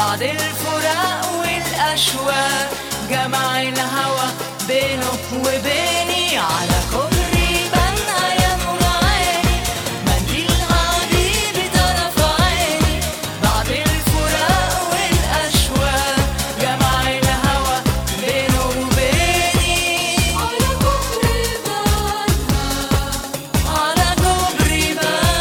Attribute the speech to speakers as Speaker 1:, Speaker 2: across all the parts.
Speaker 1: بعد الفراق والأشواق جمع الهوى بينه وبيني على كوبري بنها يا نور عيني منديل حبيبي طرف عيني بعد الفراق والأشواق جمع الهوى بينه وبيني على كوبري بنها على كوبري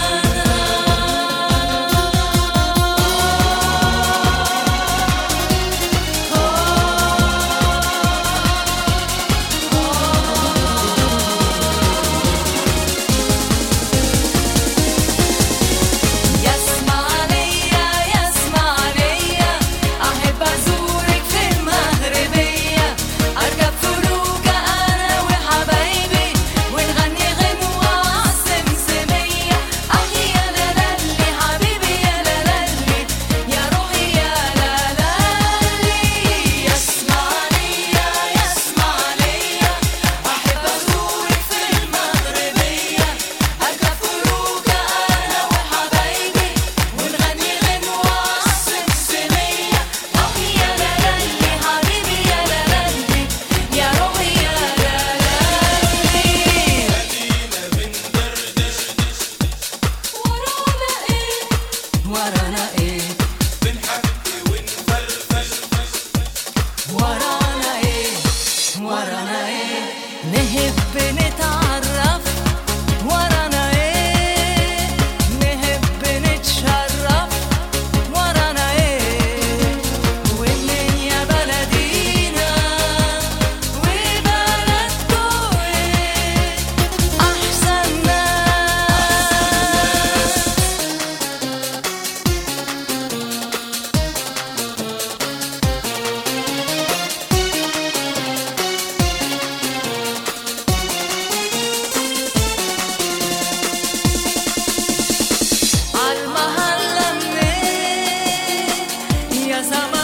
Speaker 1: يسمع ليا يسمع ليا أحب أزورك في المغربية أركب فلوكة أنا وحبايبي ونغني غنوة عالسمسمية أحي يا لالي حبيبي يا لالي يا روحي يا لالي يسمع ليا يسمع ليا أحب أزورك في المغربية أركب فلوكة أنا وحبايبي ونغني غنوة عالسمسمية أحي يا لالي حبيبي يا لالي يا روحي يا لالي ورانا ايه ورانا ايه ورانا ايه نحب نتعرف ورانا ايه نحب نتشرف ورانا ايه ومنين يا بلدينا وبلدكوا ايه احسن ناس عالمحلة منين يا زمان